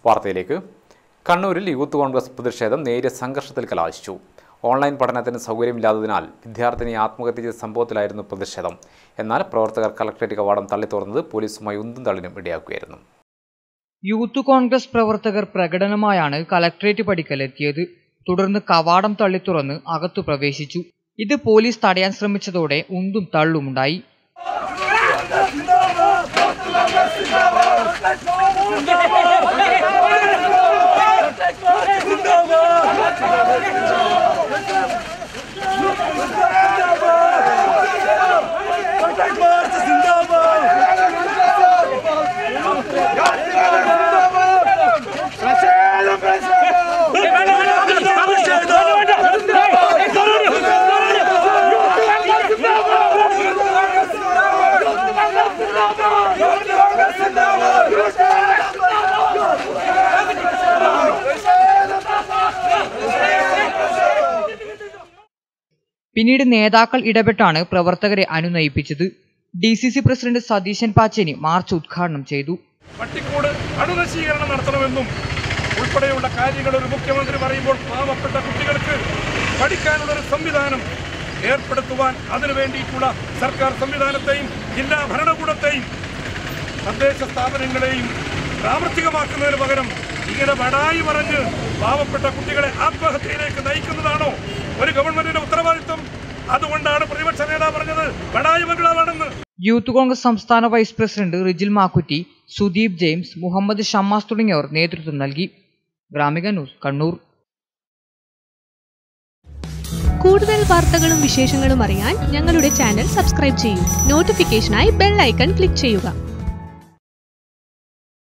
വാർത്തയിലേക്ക് കണ്ണൂരിൽ യൂത്ത് കോൺഗ്രസ് പ്രതിഷേധം നേരിയ സംഘർഷത്തിൽ കലാശിച്ചു ഓൺലൈൻ പഠനത്തിന് സൗകര്യമില്ലാത്തതിനാൽ വിദ്യാർത്ഥിനി ആത്മഹത്യ ചെയ്ത സംഭവത്തിലായിരുന്നു പ്രതിഷേധം എന്നാൽ പ്രവർത്തകർ കളക്ടറേറ്റ് കവാടം തള്ളിത്തുറന്നത് പോലീസുമായി ഉന്തും തള്ളിനും ഇടയാക്കുകയായിരുന്നു യൂത്ത് കോൺഗ്രസ് പ്രവർത്തകർ പ്രകടനമായാണ് കലക്ട്രേറ്റ് പടിക്കലെത്തിയത് തുടർന്ന് കവാടം തള്ളിത്തുറന്ന് അകത്തു പ്രവേശിച്ചു ഇത് പോലീസ് തടയാൻ ശ്രമിച്ചതോടെ ഉന്തും തള്ളുമുണ്ടായി പിന്നീട് നേതാക്കൾ ഇടപെട്ടാണ് പ്രവർത്തകരെ അനുനയിപ്പിച്ചത് D C C president Satheesan Pacheni march ഉദ്ഘാടനം ചെയ്തു പട്ടിക്കൂട് അണുനശീകരണം നടത്തണമെന്നും ഉൾപ്പെടെയുള്ള കാര്യങ്ങൾ ഒരു മുഖ്യമന്ത്രി പറയുമ്പോൾ പാവപ്പെട്ട കുട്ടികൾക്ക് പഠിക്കാനുള്ള ഒരു സംവിധാനം ഏർപ്പെടുത്തുവാൻ അതിനു വേണ്ടിയിട്ടുള്ള സർക്കാർ സംവിധാനത്തെയും ജില്ലാ ഭരണകൂടത്തെയും തദ്ദേശ സ്ഥാപനങ്ങളെയും പ്രാവർത്തികമാക്കുന്നതിന് പകരം ഇങ്ങനെ ബടായി പറഞ്ഞ് പാവപ്പെട്ട കുട്ടികളെ ആത്മഹത്യയിലേക്ക് നയിക്കുന്നതാണോ ഒരു ഗവൺമെന്റിന്റെ ഉത്തരവാദിത്വം അതുകൊണ്ടാണ് പ്രതിപക്ഷ നേതാവ് പറഞ്ഞത് ബടായി ബംഗ്ലാവാണെന്ന് യൂത്ത് കോൺഗ്രസ് സംസ്ഥാന vice president Rijil Makkutty Sudeep James Muhammad Shammas തുടങ്ങിയവർ നേതൃത്വം നൽകി ഗ്രാമിക ന്യൂസ് കണ്ണൂർ കൂടുതൽ വാർത്തകളും വിശേഷങ്ങളും അറിയാൻ ഞങ്ങളുടെ ചാനൽ സബ്സ്ക്രൈബ് ചെയ്യൂ നോട്ടിഫിക്കേഷനായി ബെൽ ഐക്കൺ ക്ലിക്ക് ചെയ്യുക